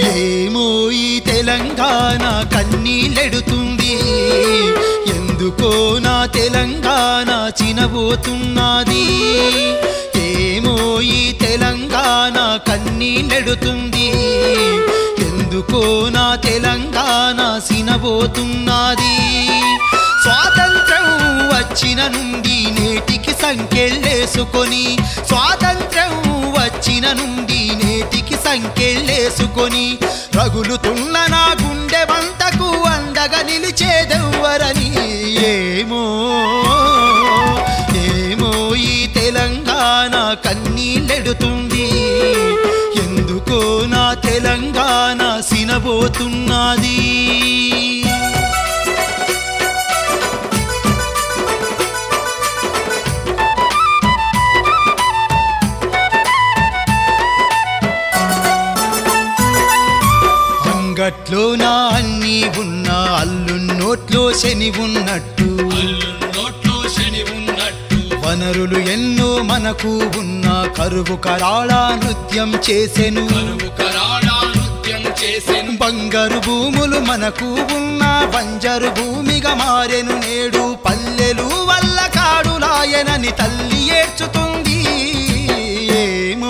ఏమో ఈ తెలంగాణ కన్నీళ్ళెడుతుంది ఎందుకో నా తెలంగాణ చినబోతున్నది ఏమో ఈ తెలంగాణ కన్నీళ్ళెడుతుంది ఎందుకో నా తెలంగాణ సినబోతున్నది స్వాతంత్రం వచ్చిన నుండి నేటికి సంఖ్యలేసుకొని స్వాతంత్రం వచ్చిన నుండి నేటికి సంఖ్యలేసుకొని రగులుతున్న నా గుండె వంతకు అండగా నిలిచేదెవ్వరని ఏమో ఏమో ఈ తెలంగాణ కన్నీళ్ళెడుతుంది ఎందుకో నా తెలంగాణ సినబోతున్నది అంగట్లో నా అన్నీ ఉన్న అల్లు నోట్లో శని ఉన్నట్టు అల్లు నోట్లో శని ఉన్నట్టు వనరులు ఎన్నో మనకు ఉన్న కరువు కరాళ నృత్యం చేసెను కరువు కరాళ నృత్యం చేసెను బంగారు భూములు మనకు ఉన్న బంజరు భూమిగా మారెను నేడు పల్లెలు వల్ల కాడులాయనని తల్లి ఏడ్చుతుంది ఏమో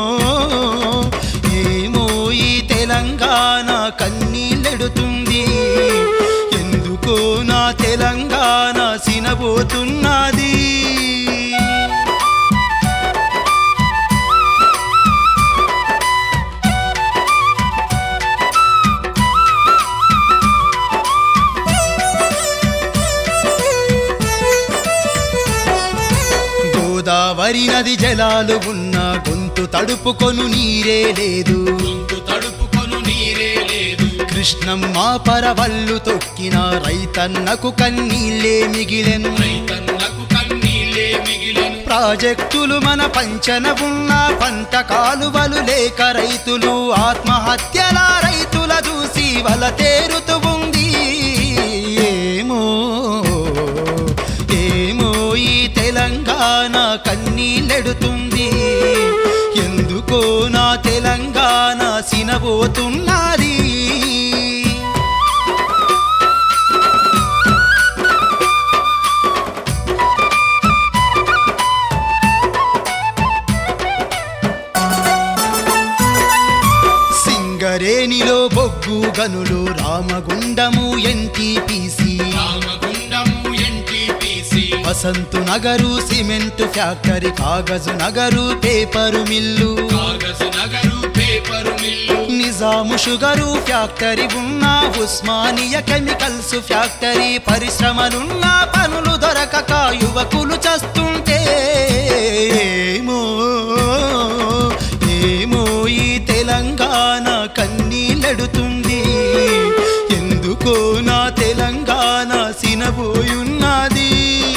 ఏమో ఈ తెలంగాణ కన్నీళ్ళెడుతుంది ఎందుకో నా తెలంగాణ సినబోతున్నది గోదావరి నది జలాలు ఉన్న గొంతు తడుపుకొను నీరే లేదు గొంతు తడుపుకొను నీరే లేదు కృష్ణమ్మ పరవల్లు తొక్కిన రైతన్నకు కన్నీళ్ళే మిగిలెను రైతన్నకు కన్నీళ్ళే మిగిలెను ప్రాజెక్టులు మన పంచన ఉన్న పంట కాలువలు లేక రైతులు ఆత్మహత్యల రైతుల చూసి వల తేరుతూ ఉంది ఏమో ఏమో ఈ తెలంగాణ కన్నీళ్ళెడుతుంది ఎందుకో నా తెలంగాణ సినబోతున్నది సింగరేణిలో బొగ్గు గనులు Ramagundam NTPC Ramagundam NTPC Vasanth Nagar cement factory Kagaz Nagar paper mill Kagaz Nagar paper mill Nizam sugar factory ఉన్న ఉస్మానియ కెమికల్స్ ఫ్యాక్టరీ పరిశ్రమలున్న పనులు దొరకక యువకులు చస్తుంటే ఏమో ఏమో ఈ తెలంగాణ కన్నీళ్ళెడుతుంది ఎందుకో నా తెలంగాణ సినబోయున్నది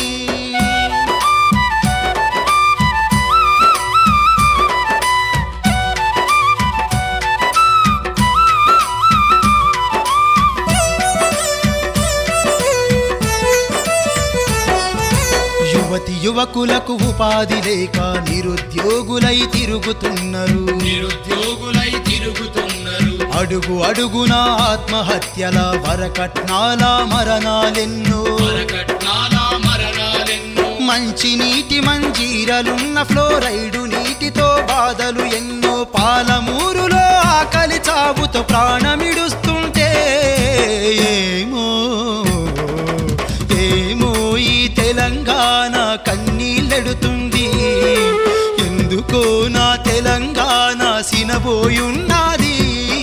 యువతి యువకులకు ఉపాధి లేక నిరుద్యోగులై తిరుగుతున్నారు నిరుద్యోగులై తిరుగుతున్నారు అడుగు అడుగున ఆత్మహత్యల వరకట్నాల మరణాలెన్నో మరకట్నాల మరణాలెన్నో మంచి నీటి మంజీరలున్న ఫ్లోరైడు నీటితో బాధలు ఎన్నో పాలమూరులో ఆకలి చావుతో ప్రాణమిడుస్తుంటే ఏమో ఏమో ఈ తెలంగాణ కన్నీళ్ళెడుతుంది ఎందుకో నా తెలంగాణ సినబోయున్నది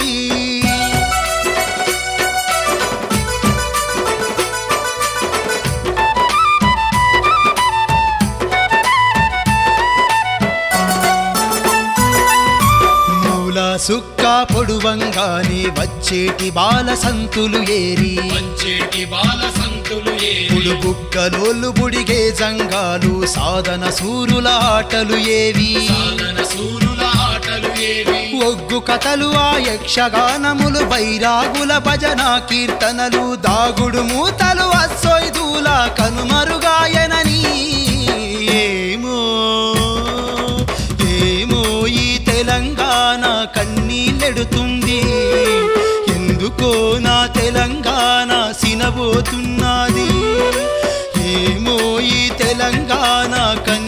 మూల సుక్క పొడువంగానే వచ్చేటి బాల సంతులు ఏరి వచ్చేటి బాల సంతులు ఏరి పుడు బుక్కలోళ్ళు బుడిగే జంగాలు సాధన సూరుల ఆటలు ఏవి సాధన సూరుల ఆటలు ఏవి ఒగ్గు కథలు ఆ యక్షగానములు బైరాగుల భజన కీర్తనలు దాగుడు మూతలు అస్సొయ్దూల కనుమరుగాయనని ఏమో ఏమో ఈ తెలంగాణ కన్నీళ్ళెడుతుంది అగ్గో నా తెలంగాణ సినబోతున్నది ఏమో ఈ తెలంగాణ కన్